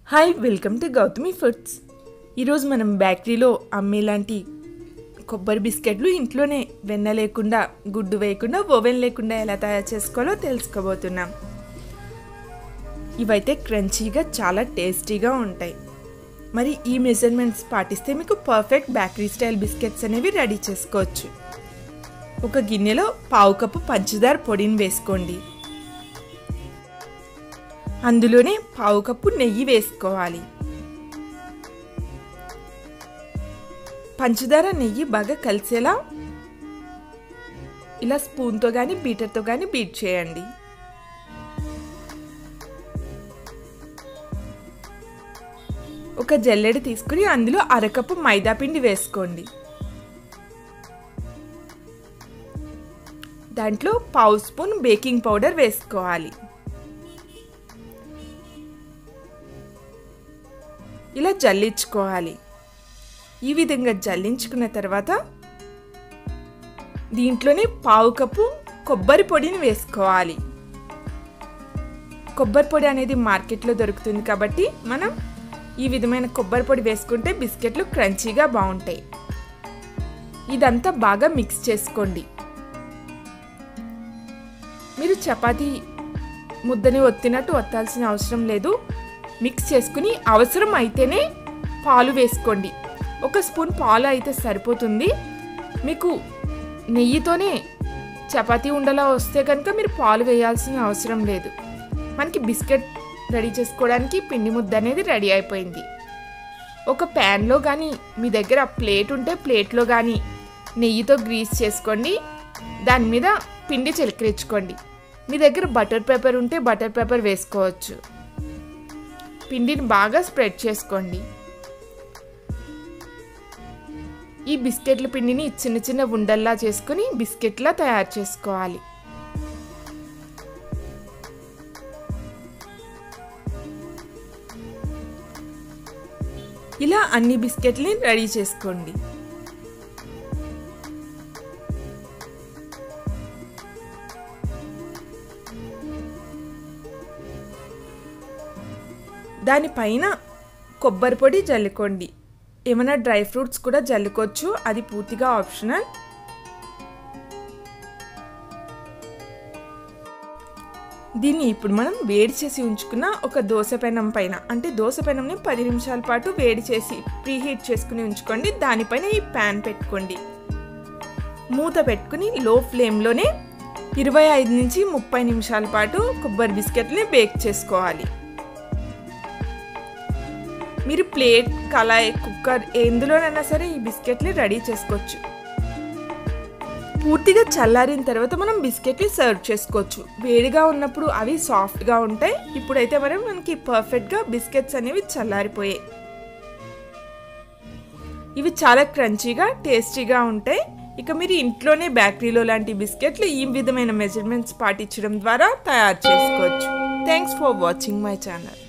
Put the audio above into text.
hi welcome to Gautami foods ఈరోజు మనం బేకరీలో అమ్మేలాంటి కొబ్బరి బిస్కెట్లు ఇంట్లోనే వెన్న లేకుండా గుడ్డు వేయకుండా ఓవెన్ లేకుండా ఎలా తయారు చేసుకోవాలో తెలుసుకోబోతున్నాం ఇవైతే క్రంచీగా చాలా టేస్టీగా ఉంటాయి మరి ఈ మెజర్మెంట్స్ పాటిస్తే మీకు పర్ఫెక్ట్ బేకరీ స్టైల్ బిస్కెట్స్ అనేవి రెడీ చేసుకోవచ్చు ఒక గిన్నెలో పావు కప్పు పంచదార పొడిని వేసుకోండి అందులోనే పావు కప్పు నెయ్యి వేసుకోవాలి పంచదార నెయ్యి బాగా కలిసేలా ఇలా స్పూన్తో కానీ బీటర్తో కానీ బీట్ చేయండి ఒక జల్లెడ తీసుకుని అందులో అరకప్పు మైదా పిండి వేసుకోండి దాంట్లో పావు స్పూన్ బేకింగ్ పౌడర్ వేసుకోవాలి ఇలా జల్లించుకోవాలి ఈ విధంగా జల్లించుకున్న తర్వాత దీంట్లోనే పావు కప్పు కొబ్బరి పొడిని వేసుకోవాలి కొబ్బరి పొడి అనేది మార్కెట్లో దొరుకుతుంది కాబట్టి మనం ఈ విధమైన కొబ్బరి పొడి వేసుకుంటే బిస్కెట్లు క్రంచీగా బాగుంటాయి ఇదంతా బాగా మిక్స్ చేసుకోండి మీరు చపాతీ ముద్దని ఒత్తినట్టు ఒత్తాల్సిన అవసరం లేదు మిక్స్ చేసుకుని అవసరం అయితేనే పాలు వేసుకోండి ఒక స్పూన్ పాలు అయితే సరిపోతుంది మీకు నెయ్యితోనే చపాతీ ఉండలా వస్తే కనుక మీరు పాలు వేయాల్సిన అవసరం లేదు మనకి బిస్కెట్ రెడీ చేసుకోవడానికి పిండి ముద్ద అనేది రెడీ అయిపోయింది ఒక ప్యాన్లో కానీ మీ దగ్గర ప్లేట్ ఉంటే ప్లేట్లో కానీ నెయ్యితో గ్రీస్ చేసుకోండి దాని మీద పిండి చిలకరించుకోండి మీ దగ్గర బటర్ పేపర్ ఉంటే బటర్ పేపర్ వేసుకోవచ్చు పిండిని బాగా స్ప్రెడ్ చేసుకోండి ఈ బిస్కెట్ల పిండిని చిన్న చిన్న ఉండల్లా చేసుకుని బిస్కెట్లా తయారు చేసుకోవాలి ఇలా అన్ని బిస్కెట్లని రెడీ చేసుకోండి దానిపైన కొబ్బరి పొడి జల్లుకోండి ఏమైనా డ్రై ఫ్రూట్స్ కూడా జల్లుకోవచ్చు అది పూర్తిగా ఆప్షనల్ దీన్ని ఇప్పుడు మనం వేడి చేసి ఉంచుకున్న ఒక దోశ పెనం పైన అంటే దోశ పెనంని పది నిమిషాల పాటు వేడి చేసి ప్రీహీట్ చేసుకుని ఉంచుకోండి దానిపైన ఈ ప్యాన్ పెట్టుకోండి మూత పెట్టుకుని లో ఫ్లేమ్లోనే ఇరవై ఐదు నుంచి ముప్పై నిమిషాల పాటు కొబ్బరి బిస్కెట్ని బేక్ చేసుకోవాలి మీరు ప్లేట్ కళాయి కుక్కర్ ఎందులోనైనా సరే ఈ బిస్కెట్ని రెడీ చేసుకోవచ్చు పూర్తిగా చల్లారిన తర్వాత మనం బిస్కెట్ని సర్వ్ చేసుకోవచ్చు వేడిగా ఉన్నప్పుడు అవి సాఫ్ట్గా ఉంటాయి ఇప్పుడైతే మనం మనకి పర్ఫెక్ట్గా బిస్కెట్స్ అనేవి చల్లారిపోయాయి ఇవి చాలా క్రంచీగా టేస్టీగా ఉంటాయి ఇక మీరు ఇంట్లోనే బేకరీలో లాంటి బిస్కెట్లు ఈ విధమైన మెజర్మెంట్స్ పాటించడం ద్వారా తయారు చేసుకోవచ్చు thanks for watching my channel